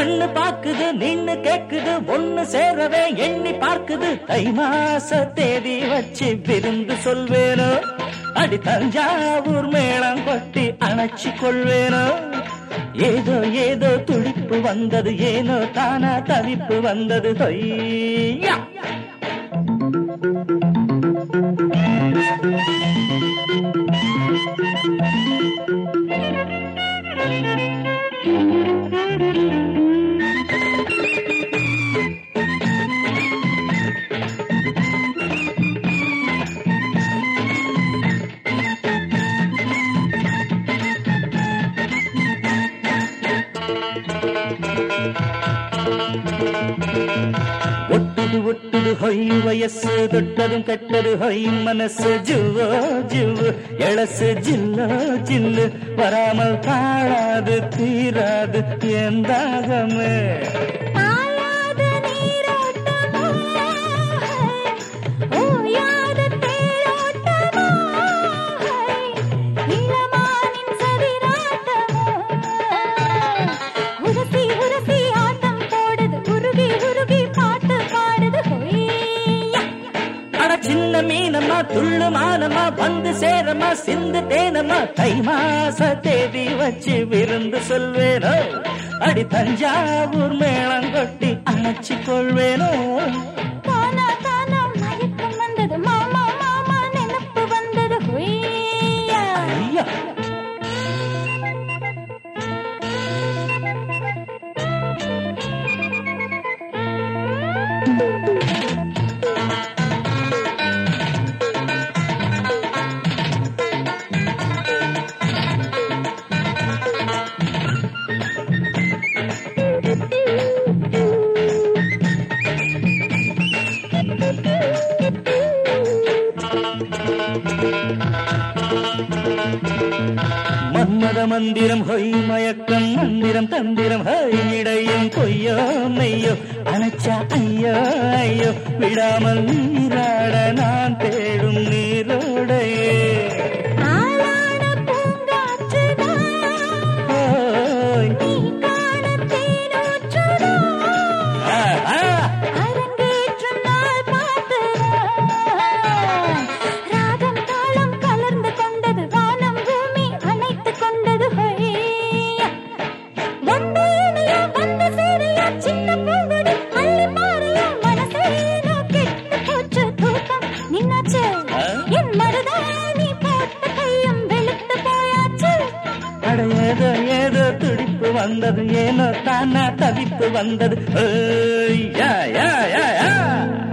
கண்ணு பாக்குது நின்னு கேக்குது ஒண்ணு சேரவே எண்ணி பார்க்குது தை மாச தேதி வச்சு விருந்து சொல்வேனோ அடி தஞ்சாவூர் மேளம் கொட்டி அணைச்சு கொள்வேனோ ஏதோ ஏதோ துடிப்பு வந்தது ஏனோ தானா தவிப்பு வந்தது தொய்யா ஒட்டுது ஒட்டுது ஹொய் வயசு தொட்டதும் கெட்டது ஹொய் மனசு ஜுவோ ஜுவு எழசு ஜில்லோ ஜில்லு வராமல் தாழாது தீராது எந்தாகமே ஆயாத நீரோட்டமோ ஓயாத தேரோட்டமோ இளமானின் சதிராட்டமோ உரசி உரசி ஆட்டம் போடுது உருகி உருகி பாட்டு பாடுது ஹொய்யா அட சின்ன மீனம்மா துள்ளு மானம்மா வந்து சேரம்மா சிந்து தேனம்மா தை மாச தேதி வச்சு விருந்து சொல்வேனோ அடி தஞ்சாவூர் மேளம் கொட்டி அணைச்சு கொள்வேனோ தானா தானா மயக்கம் வந்தது மாமா மாமா நினப்பு வந்தது ஹொய்யா ஐயா மன்மத மந்திரம் ஹொய் மயக்கம் மந்திரம் தந்திரம் ஹொய் இடையும் கொய்யோ மெய்யோ அணைச்சா ஐயோ ஐயோ விடாமல் நீராட நான் தேடும் நீரோடையே ஆளான பூங்காற்றுதான் ஓய். நீ காண தேனூற்றுதான் ஆ, ஆ. அரங்கேற்றும் நாள் பார்த்துதான் ராகம் தாளம் கலர்ந்து கொண்டது வானம் பூமி அணைத்து கொண்டது ஹொய்யா வந்து இணையா வந்து சேரையா சின்ன பூங்குடி அள்ளி பாறையா மனசேனோ கெட்டு போச்சு தூக்கம் நின்னாச்சு ஆ? என் மருதாணி போட்ட கையும் வெளுத்து போயாச்சு அட ஏதோ ஏதோ துடிப்பு வந்தது ஏனோ தானா தவிப்பு வந்தது ஏய், யா, யா, யா, யா.